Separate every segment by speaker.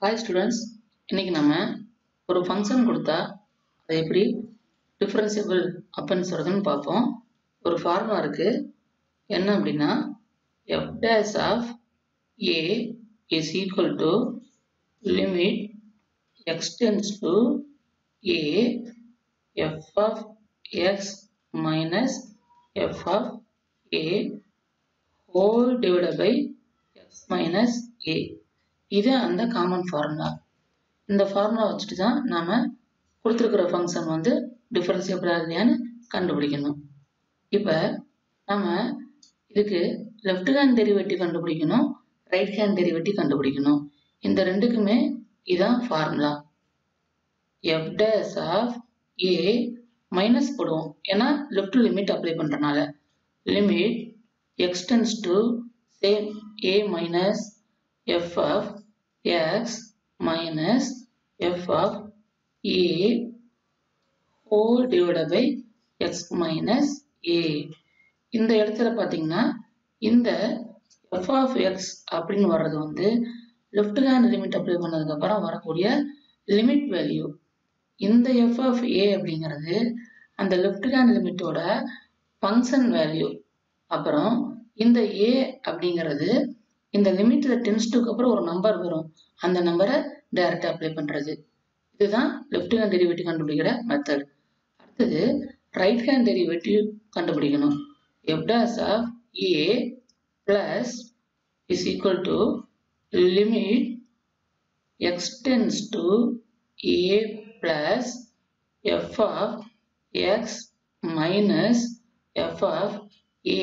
Speaker 1: hi students இன்னைக்கு நம்ம ஒரு ஃபங்க்ஷன் கொடுத்தா அதை எப்படி டிஃபரன்சியபிள் அப்படின்னு சொல்கிறதுன்னு பார்ப்போம் ஒரு ஃபார்முலா இருக்கு என்ன அப்படின்னா f dash of a is equal to limit x tends to a f of x minus f of a whole divided by x minus a இது அந்த காமன் ஃபார்முலா இந்த ஃபார்முலா வச்சுட்டு தான் நாம கொடுத்துருக்கிற ஃபங்க்ஷன் வந்து டிஃபரன்சியபிளா இல்லையான்னு கண்டுபிடிக்கணும் இப்போ நம்ம இதுக்கு லெஃப்ட் ஹேண்ட் டெரிவேட்டிவ் கண்டுபிடிக்கணும் ரைட் ஹேண்ட் டெரிவேட்டிவ் கண்டுபிடிக்கணும் இந்த ரெண்டுக்குமே இதான் formula f dash of a minus போடுவோம் ஏன்னா லெஃப்ட் லிமிட் அப்ளை பண்ணுறனால limit x tends to same a minus f of x minus f of a whole divided by x minus a இந்த இடத்துல பார்த்தீங்கன்னா இந்த f of x அப்படின்னு வர்றது வந்து லெஃப்ட் ஹேண்ட் லிமிட் அப்ளை பண்ணதுக்கு அப்புறம் வரக்கூடிய லிமிட் வேல்யூ இந்த f of a அப்படிங்கிறது அந்த லெஃப்ட் ஹேண்ட் லிமிட்டோட ஃபங்க்ஷன் வேல்யூ அப்புறம் இந்த a அப்படிங்கிறது இந்த லிமிட்ல டென்ஸ் டூக்கு அப்புறம் ஒரு நம்பர் வரும் அந்த நம்பரை டைரக்டா அப்ளை பண்றது இதுதான் லெஃப்ட் ஹேண்ட் டெரிவேட்டிவ் கண்டுபிடிக்கிற மெத்தட் அடுத்தது ரைட் ஹேண்ட் டெரிவேட்டிவ் கண்டுபிடிக்கணும் f dash of a plus is equal to limit x tends to a plus f of x minus f of a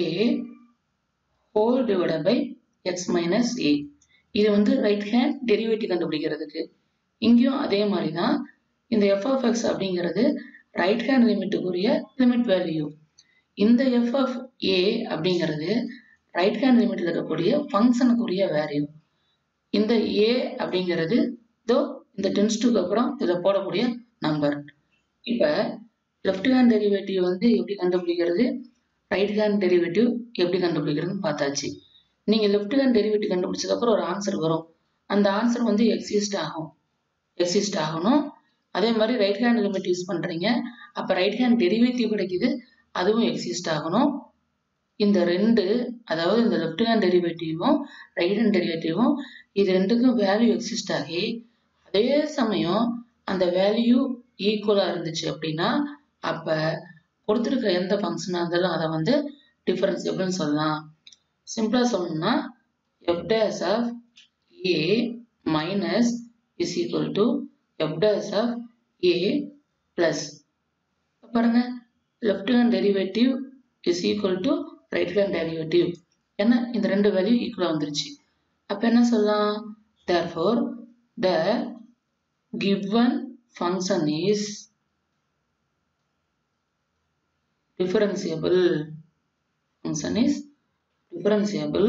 Speaker 1: whole divided by x minus a இது வந்து right hand derivative கண்டுபிடிக்கிறதுக்கு இங்கேயும் அதே மாதிரி தான் இந்த f of x அப்படிங்கிறது right hand லிமிட்டுக்குரிய லிமிட் வேல்யூ இந்த எஃப் ஆஃப் ஏ அப்படிங்கிறது ரைட் ஹேண்ட் லிமிட்டில் இருக்கக்கூடிய ஃபங்க்ஷனுக்குரிய வேல்யூ இந்த ஏ அப்படிங்கிறது இதோ இந்த டென்ஸ் டூக்கு அப்புறம் இதில் போடக்கூடிய நம்பர் இப்போ லெஃப்ட் ஹேண்ட் டெரிவேட்டிவ் வந்து எப்படி கண்டுபிடிக்கிறது ரைட் ஹேண்ட் டெரிவேட்டிவ் எப்படி கண்டுபிடிக்கிறதுன்னு பார்த்தாச்சு நீங்கள் லெஃப்ட் ஹேண்ட் டெரிவேட்டிவ் கண்டுபிடிச்சதுக்கப்புறம் ஒரு ஆன்சர் வரும் அந்த ஆன்சர் வந்து எக்ஸிஸ்ட் ஆகும் எக்ஸிஸ்ட் ஆகணும் அதே மாதிரி ரைட் ஹேண்ட் லிமிட் யூஸ் பண்ணுறீங்க அப்போ ரைட் ஹேண்ட் டெரிவேட்டிவ் கிடைக்குது அதுவும் எக்ஸிஸ்ட் ஆகணும் இந்த ரெண்டு அதாவது இந்த லெஃப்ட் ஹேண்ட் டெரிவேட்டிவும் ரைட் ஹேண்ட் டெரிவேட்டிவும் இது ரெண்டுக்கும் வேல்யூ எக்ஸிஸ்ட் ஆகி அதே சமயம் அந்த வேல்யூ ஈக்குவலாக இருந்துச்சு அப்படின்னா அப்போ கொடுத்துருக்க எந்த ஃபங்க்ஷனாக இருந்தாலும் அதை வந்து டிஃபரன்சியபிள்னு சொல்லலாம் சிம்பிளா சொல்லணும்னா f dash of a minus is equal to f dash of a plus பாருங்க left hand derivative is equal to right hand derivative ஏன்னா இந்த ரெண்டு வேல்யூ ஈக்குவலாக வந்துருச்சு அப்போ என்ன சொல்லலாம் therefore the given function is differentiable function is differentiable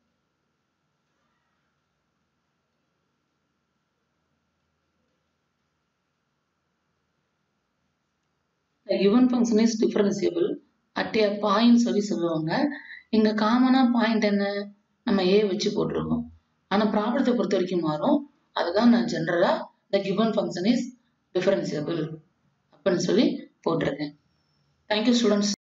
Speaker 1: the given function is differentiable at a point சொல்லி சொல்லுவாங்க இங்க காமனா பாயிண்ட் என்ன நம்ம ஏ வச்சு போட்டிருக்கோம் ஆனா ப்ராப்ளத்தை பொறுத்த வரைக்கும் மாறும் அதுதான் நான் ஜென்ரலா the given function is differentiable அப்படின்னு சொல்லி போட்டிருக்கேன் தேங்க்யூ ஸ்டூடெண்ட்ஸ்